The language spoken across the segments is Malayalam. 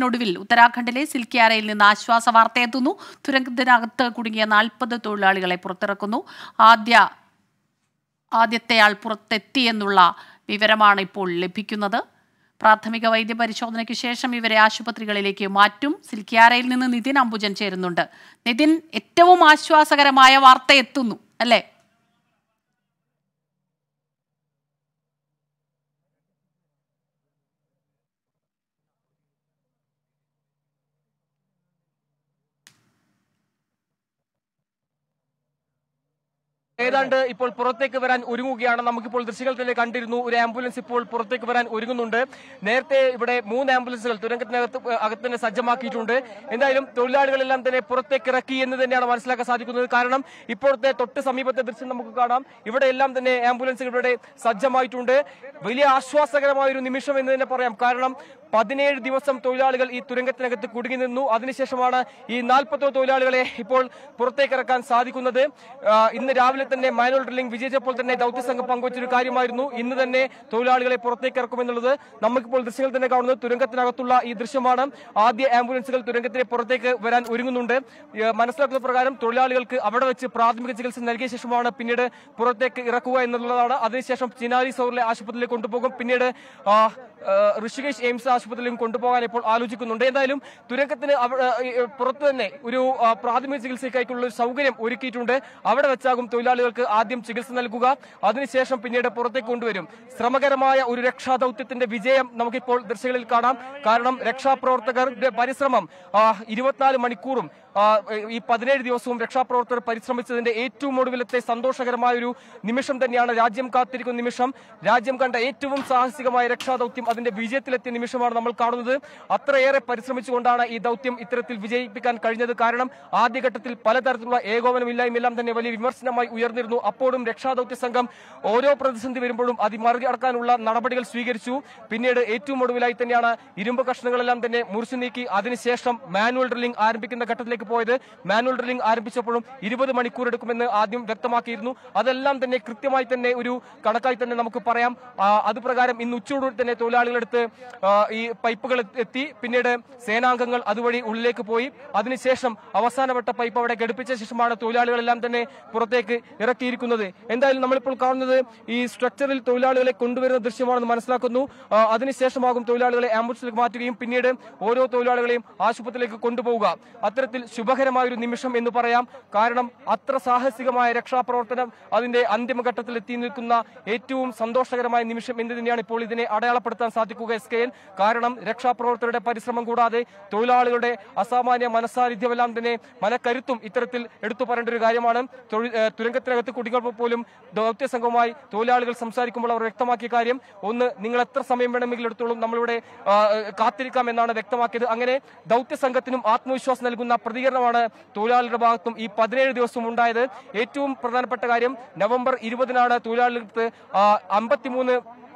ബുദ്ധിമുട്ടിനൊടുവിൽ ഉത്തരാഖണ്ഡിലെ സിൽക്കിയാരയിൽ നിന്ന് ആശ്വാസ വാർത്തയെത്തുന്നു തുരങ്കത്തിനകത്ത് കുടുങ്ങിയ നാൽപ്പത് തൊഴിലാളികളെ പുറത്തിറക്കുന്നു ആദ്യ ആദ്യത്തെയാൾ പുറത്തെത്തിയെന്നുള്ള വിവരമാണ് ഇപ്പോൾ ലഭിക്കുന്നത് പ്രാഥമിക വൈദ്യപരിശോധനയ്ക്ക് ശേഷം ഇവരെ ആശുപത്രികളിലേക്ക് മാറ്റും സിൽക്കിയാരയിൽ നിന്ന് നിതിൻ അംബുജൻ ചേരുന്നുണ്ട് നിതിൻ ഏറ്റവും ആശ്വാസകരമായ വാർത്ത എത്തുന്നു അല്ലേ ഏതാണ്ട് ഇപ്പോൾ പുറത്തേക്ക് വരാൻ ഒരുങ്ങുകയാണ് നമുക്കിപ്പോൾ ദൃശ്യങ്ങൾ തന്നെ കണ്ടിരുന്നു ഒരു ആംബുലൻസ് ഇപ്പോൾ പുറത്തേക്ക് വരാൻ ഒരുങ്ങുന്നുണ്ട് നേരത്തെ ഇവിടെ മൂന്ന് ആംബുലൻസുകൾ തുരങ്കത്തിനകത്ത് അകത്ത് തന്നെ സജ്ജമാക്കിയിട്ടുണ്ട് എന്തായാലും തൊഴിലാളികളെല്ലാം തന്നെ പുറത്തേക്ക് ഇറക്കി എന്ന് തന്നെയാണ് മനസ്സിലാക്കാൻ സാധിക്കുന്നത് കാരണം ഇപ്പോഴത്തെ തൊട്ട് സമീപത്തെ ദൃശ്യം നമുക്ക് കാണാം ഇവിടെ എല്ലാം തന്നെ ആംബുലൻസുകൾ ഇവിടെ സജ്ജമായിട്ടുണ്ട് വലിയ ആശ്വാസകരമായ ഒരു നിമിഷം എന്ന് തന്നെ പറയാം കാരണം പതിനേഴ് ദിവസം തൊഴിലാളികൾ ഈ തുരങ്കത്തിനകത്ത് കുടുങ്ങി നിന്നു അതിനുശേഷമാണ് ഈ നാൽപ്പത്തോ തൊഴിലാളികളെ ഇപ്പോൾ പുറത്തേക്ക് ഇറക്കാൻ സാധിക്കുന്നത് ആ, ഇന്ന് രാവിലെ തന്നെ മാനുവൽ ഡ്രില്ലിംഗ് വിജയിച്ചപ്പോൾ തന്നെ ദൌത്യസംഘം പങ്കുവച്ചൊരു കാര്യമായിരുന്നു ഇന്ന് തന്നെ തൊഴിലാളികളെ പുറത്തേക്ക് ഇറക്കുമെന്നുള്ളത് നമുക്കിപ്പോൾ ദൃശ്യങ്ങൾ തന്നെ കാണുന്നത് തുരങ്കത്തിനകത്തുള്ള ഈ ദൃശ്യമാണ് ആദ്യ ആംബുലൻസുകൾ തുരങ്കത്തിന് പുറത്തേക്ക് വരാൻ ഒരുങ്ങുന്നുണ്ട് ഏ, മനസ്സിലാക്കുന്ന പ്രകാരം തൊഴിലാളികൾക്ക് അവിടെ വെച്ച് പ്രാഥമിക ചികിത്സ നൽകിയ ശേഷമാണ് പിന്നീട് പുറത്തേക്ക് ഇറക്കുക എന്നുള്ളതാണ് അതിനുശേഷം ചിനാരി സൗറിലെ ആശുപത്രിയിലേക്ക് കൊണ്ടുപോകും പിന്നീട് ആ, ആ, ഋഷികേശ് എയിംസ് ആശുപത്രിയിലും കൊണ്ടുപോകാൻ ഇപ്പോൾ ആലോചിക്കുന്നുണ്ട് എന്തായാലും തുരങ്കത്തിന് അവ- ആ, ഈ, പുറത്ത് തന്നെ ഒരു ആ, പ്രാഥമിക ചികിത്സയ്ക്കായിട്ടുള്ള ഒരു സൗകര്യം ഒരുക്കിയിട്ടുണ്ട് അവിടെ വെച്ചാകും തൊഴിലാളികൾക്ക് ആദ്യം ചികിത്സ നൽകുക അതിനുശേഷം പിന്നീട് പുറത്തേക്ക് കൊണ്ടുവരും ശ്രമകരമായ ഒരു രക്ഷാദൌത്യത്തിന്റെ വിജയം നമുക്കിപ്പോൾ ദൃശ്യങ്ങളിൽ കാണാം കാരണം രക്ഷാപ്രവർത്തകരുടെ പരിശ്രമം ആ, ഇരുപത്തിനാല് മണിക്കൂറും ആ, ഈ പതിനേഴ് ദിവസവും രക്ഷാപ്രവർത്തകർ പരിശ്രമിച്ചതിന്റെ ഏറ്റവും ഒടുവിലത്തെ സന്തോഷകരമായ ഒരു നിമിഷം തന്നെയാണ് രാജ്യം കാത്തിരിക്കുന്ന നിമിഷം രാജ്യം കണ്ട ഏറ്റവും സാഹസികമായ രക്ഷാദൌത്യം അതിന്റെ വിജയത്തിലെത്തിയ നിമിഷമാണ് നമ്മൾ കാണുന്നത് അത്രയേറെ പരിശ്രമിച്ചുകൊണ്ടാണ് ഈ ദൌത്യം ഇത്തരത്തിൽ വിജയിപ്പിക്കാൻ കഴിഞ്ഞത് കാരണം ആദ്യഘട്ടത്തിൽ പലതരത്തിലുള്ള ഏകോപനമില്ലായ്മയെല്ലാം തന്നെ വലിയ വിമർശനമായി ഉയർന്നിരുന്നു അപ്പോഴും രക്ഷാദൌത്യ സംഘം ഓരോ പ്രതിസന്ധി വരുമ്പോഴും അത് മറികടക്കാനുള്ള നടപടികൾ സ്വീകരിച്ചു പിന്നീട് ഏറ്റവും ഒടുവിലായി തന്നെയാണ് ഇരുമ്പ് കഷ്ണങ്ങളെല്ലാം തന്നെ മുറിച്ചു നീക്കി അതിനുശേഷം മാനുവൽ ഡ്രില്ലിംഗ് ആരംഭിക്കുന്ന ഘട്ടത്തിലേക്ക് പോയത് മാനുവൽ ഡ്രില്ലിംഗ് ആരംഭിച്ചപ്പോഴും ഇരുപത് മണിക്കൂർ എടുക്കുമെന്ന് ആദ്യം വ്യക്തമാക്കിയിരുന്നു അതെല്ലാം തന്നെ കൃത്യമായി തന്നെ ഒരു കണക്കായി തന്നെ നമുക്ക് പറയാം ആ, അത് പ്രകാരം ഇന്ന് ഉച്ചയോടുകൂടി തന്നെ തൊഴിലാളികളെടുത്ത് ആ, ഈ പൈപ്പുകൾ എത്തി പിന്നീട് സേനാംഗങ്ങൾ അതുവഴി ഉള്ളിലേക്ക് പോയി അതിനുശേഷം അവസാനവട്ട പൈപ്പ് അവിടെ ഘടിപ്പിച്ച ശേഷമാണ് തൊഴിലാളികളെല്ലാം തന്നെ പുറത്തേക്ക് ഇറക്കിയിരിക്കുന്നത് എന്തായാലും നമ്മളിപ്പോൾ കാണുന്നത് ഈ സ്ട്രക്ചറിൽ തൊഴിലാളികളെ കൊണ്ടുവരുന്ന ദൃശ്യമാണെന്ന് മനസ്സിലാക്കുന്നു ആ, അതിനുശേഷമാകും തൊഴിലാളികളെ ആംബുലൻസിലേക്ക് മാറ്റുകയും പിന്നീട് ഓരോ തൊഴിലാളികളെയും ആശുപത്രിയിലേക്ക് കൊണ്ടുപോവുക അത്തരത്തിൽ ശുഭകരമായ ഒരു നിമിഷം എന്ന് പറയാം കാരണം അത്ര സാഹസികമായ രക്ഷാപ്രവർത്തനം അതിന്റെ അന്തിമഘട്ടത്തിൽ എത്തി നിൽക്കുന്ന ഏറ്റവും സന്തോഷകരമായ നിമിഷം എന്ന് തന്നെയാണ് ഇപ്പോൾ ഇതിനെ അടയാളപ്പെടുത്താൻ സാധിക്കുക എസ് കെ എൻ കാരണം രക്ഷാപ്രവർത്തകരുടെ പരിശ്രമം കൂടാതെ തൊഴിലാളികളുടെ അസാമാന്യ മനസ്സാന്നിധ്യമെല്ലാം തന്നെ മനക്കരുത്തും ഇത്തരത്തിൽ എടുത്തു പറയേണ്ട ഒരു കാര്യമാണ് തൊഴിൽ- ഏഹ് തുരങ്കത്തിനകത്ത് കുടികൾ പോലും ദൗത്യ സംഘവുമായി തൊഴിലാളികൾ സംസാരിക്കുമ്പോൾ അവർ വ്യക്തമാക്കിയ കാര്യം ഒന്ന് നിങ്ങൾ എത്ര സമയം വേണമെങ്കിലും എടുത്തോളും നമ്മളിവിടെ ആ, ഏഹ് കാത്തിരിക്കാം എന്നാണ് വ്യക്തമാക്കിയത് അങ്ങനെ ദൗത്യ സംഘത്തിനും ആത്മവിശ്വാസം നൽകുന്ന പ്രതികരണമാണ് തൊഴിലാളികളുടെ ഭാഗത്തും ഈ പതിനേഴ് ദിവസം ഉണ്ടായത് ഏറ്റവും പ്രധാനപ്പെട്ട കാര്യം നവംബർ ഇരുപതിനാണ് തൊഴിലാളികൾക്ക് അമ്പത്തിമൂന്ന്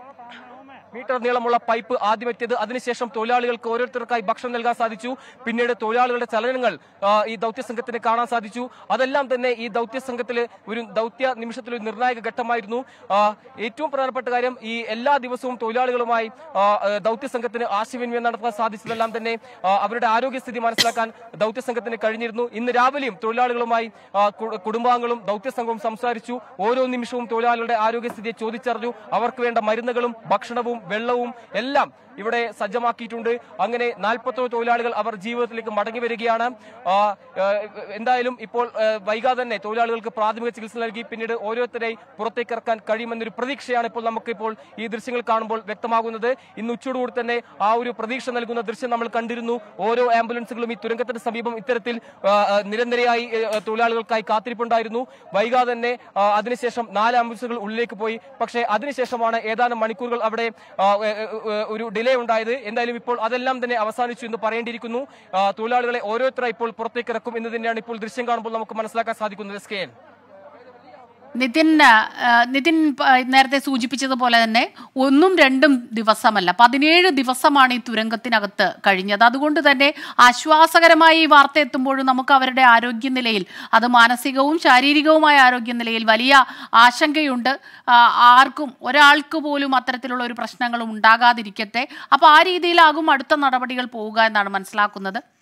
മീറ്റർ നീളമുള്ള പൈപ്പ് ആദ്യം എത്തിയത് അതിനുശേഷം തൊഴിലാളികൾക്ക് ഓരോരുത്തർക്കായി ഭക്ഷണം നൽകാൻ സാധിച്ചു പിന്നീട് തൊഴിലാളികളുടെ ചലനങ്ങൾ ആ, ഈ ദൗത്യ സംഘത്തിന് കാണാൻ സാധിച്ചു അതെല്ലാം തന്നെ ഈ ദൗത്യ സംഘത്തിലെ ഒരു ദൗത്യ നിമിഷത്തിൽ ഒരു നിർണായക ഘട്ടമായിരുന്നു ആ, ഏറ്റവും പ്രധാനപ്പെട്ട കാര്യം ഈ എല്ലാ ദിവസവും തൊഴിലാളികളുമായി ആ, ആ, ദൗത്യ സംഘത്തിന് ആശയവിനിമയം നടത്താൻ സാധിച്ചതെല്ലാം തന്നെ ആ, അവരുടെ ആരോഗ്യസ്ഥിതി മനസ്സിലാക്കാൻ ദൗത്യ സംഘത്തിന് കഴിഞ്ഞിരുന്നു ഇന്ന് രാവിലെയും തൊഴിലാളികളുമായി ആ, കു- കുടുംബാംഗങ്ങളും ദൗത്യ സംഘവും സംസാരിച്ചു ഓരോ നിമിഷവും തൊഴിലാളികളുടെ ആരോഗ്യസ്ഥിതിയെ ചോദിച്ചറിഞ്ഞു അവർക്ക് വേണ്ട മരുന്നുകളും ഭക്ഷണവും വെള്ളവും എല്ലാം ഇവിടെ സജ്ജമാക്കിയിട്ടുണ്ട് അങ്ങനെ നാൽപ്പത്തോളം തൊഴിലാളികൾ അവർ ജീവിതത്തിലേക്ക് മടങ്ങി വരികയാണ് ആ, ആ, എന്തായാലും ഇപ്പോൾ ആ, വൈകാതെ തന്നെ തൊഴിലാളികൾക്ക് പ്രാഥമിക ചികിത്സ നൽകി പിന്നീട് ഓരോരുത്തരെയും പുറത്തേക്ക് ഇറക്കാൻ കഴിയുമെന്നൊരു പ്രതീക്ഷയാണ് ഇപ്പോൾ നമുക്ക് ഇപ്പോൾ ഈ ദൃശ്യങ്ങൾ കാണുമ്പോൾ വ്യക്തമാകുന്നത് ഇന്ന് ഉച്ചയോടുകൂടി തന്നെ ആ ഒരു പ്രതീക്ഷ നൽകുന്ന ദൃശ്യം നമ്മൾ കണ്ടിരുന്നു ഓരോ ആംബുലൻസുകളും ഈ തുരങ്കത്തിന് സമീപം ഇത്തരത്തിൽ ആ, ആ, നിരന്തരമായി ആ, തൊഴിലാളികൾക്കായി കാത്തിരിപ്പുണ്ടായിരുന്നു വൈകാതെ തന്നെ ആ, അതിനുശേഷം നാല് ആംബുലൻസുകൾ ഉള്ളിലേക്ക് പോയി പക്ഷേ അതിനുശേഷമാണ് ഏതാനും മണിക്കൂറുകൾ അവിടെ ആ, ഏ, ഏ, ഏ, ഒരു ഡിലേ ഉണ്ടായത് എന്തായാലും ഇപ്പോൾ അതെല്ലാം തന്നെ അവസാനിച്ചു എന്ന് പറയേണ്ടിയിരിക്കുന്നു ആ, തൊഴിലാളികളെ ഓരോരുത്തരായി ഇപ്പോൾ പുറത്തേക്ക് ഇറക്കും എന്ന് തന്നെയാണ് ഇപ്പോൾ ദൃശ്യം കാണുമ്പോൾ നമുക്ക് മനസ്സിലാക്കാൻ സാധിക്കുന്നത് എസ് കെ എൻ നിതിൻ ആ, നിതിൻ പ- നേരത്തെ സൂചിപ്പിച്ചതുപോലെ തന്നെ ഒന്നും രണ്ടും ദിവസമല്ല പതിനേഴ് ദിവസമാണ് ഈ തുരങ്കത്തിനകത്ത് കഴിഞ്ഞത് അതുകൊണ്ട് തന്നെ ആശ്വാസകരമായി ഈ വാർത്ത എത്തുമ്പോഴും നമുക്ക് അവരുടെ ആരോഗ്യനിലയിൽ അത് മാനസികവും ശാരീരികവുമായ ആരോഗ്യനിലയിൽ വലിയ ആശങ്കയുണ്ട് ആ, ആർക്കും ഒരാൾക്ക് പോലും അത്തരത്തിലുള്ള ഒരു പ്രശ്നങ്ങളും ഉണ്ടാകാതിരിക്കട്ടെ അപ്പോൾ ആ രീതിയിലാകും അടുത്ത നടപടികൾ പോവുക എന്നാണ് മനസ്സിലാക്കുന്നത്